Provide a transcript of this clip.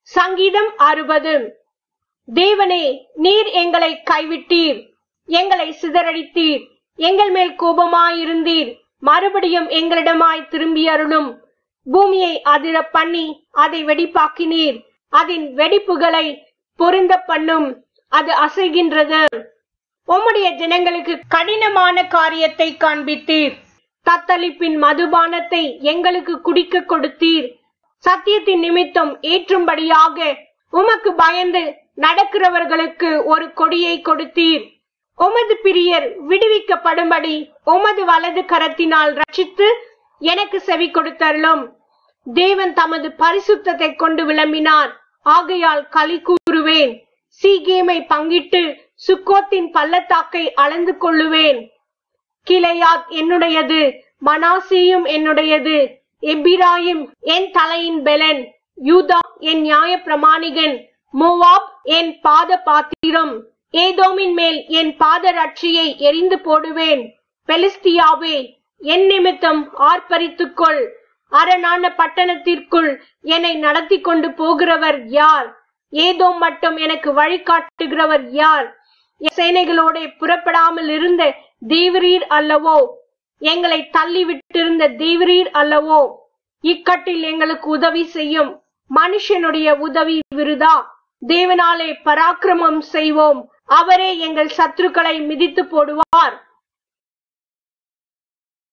சங்கீதம் அறுபது தேவனே நீர் எங்களை கைவிட்டீர் எங்களை சிதறடித்தீர் எங்கள் மேல் கோபமாயிருந்தீர் மறுபடியும் எங்களிடமாய் திரும்பி அருளும் பூமியை அதிர பண்ணி அதை வெடிப்பாக்கினீர் அதன் வெடிப்புகளை பொருந்த பண்ணும் அது அசைகின்றது உம்முடைய ஜனங்களுக்கு கடினமான காரியத்தை காண்பித்தீர் தத்தளிப்பின் மதுபானத்தை எங்களுக்கு குடிக்க கொடுத்தீர் சத்தியத்தின் நிமித்தம் ஏற்றும்படியாக உமக்கு பயந்து நடக்கிறவர்களுக்கு ஒரு கொடியை கொடுத்தீர் உமது பிரியர் விடுவிக்கப்படும்படி உமது வலது கரத்தினால் ரட்சித்து எனக்கு செவி கொடுத்தருளும் தேவன் தமது பரிசுத்தத்தை கொண்டு விளம்பினார் ஆகையால் களி கூறுவேன் சீகேமை பங்கிட்டு சுக்கோத்தின் பள்ளத்தாக்கை அளந்து கொள்ளுவேன் கிளையாத் என்னுடையது மனாசேயும் என்னுடையது எபிராயிம் என் தலையின் பெலன் யூதா என் நியாய பிரமாணிகன் மோவாப் என் பாத பாத்திரம் ஏதோமின் மேல் என் பாத ரட்சியை எரிந்து போடுவேன் பெலிஸ்தியாவே என் நிமித்தம் ஆர்ப்பரித்துக்கொள் அரணான பட்டணத்திற்குள் என்னை நடத்தி கொண்டு போகிறவர் யார் ஏதோ மட்டும் எனக்கு வழிகாட்டுகிறவர் யார் என் சேனைகளோட புறப்படாமல் இருந்த தேவரீர் அல்லவோ எங்களை தள்ளி விட்டிருந்த தேவரீர் அல்லவோ இக்கட்டில் எங்களுக்கு உதவி செய்யும் மனுஷனுடைய உதவி விருதா தேவனாலே பராக்கிரமம் செய்வோம் அவரே எங்கள் சத்துருக்களை மிதித்து போடுவார்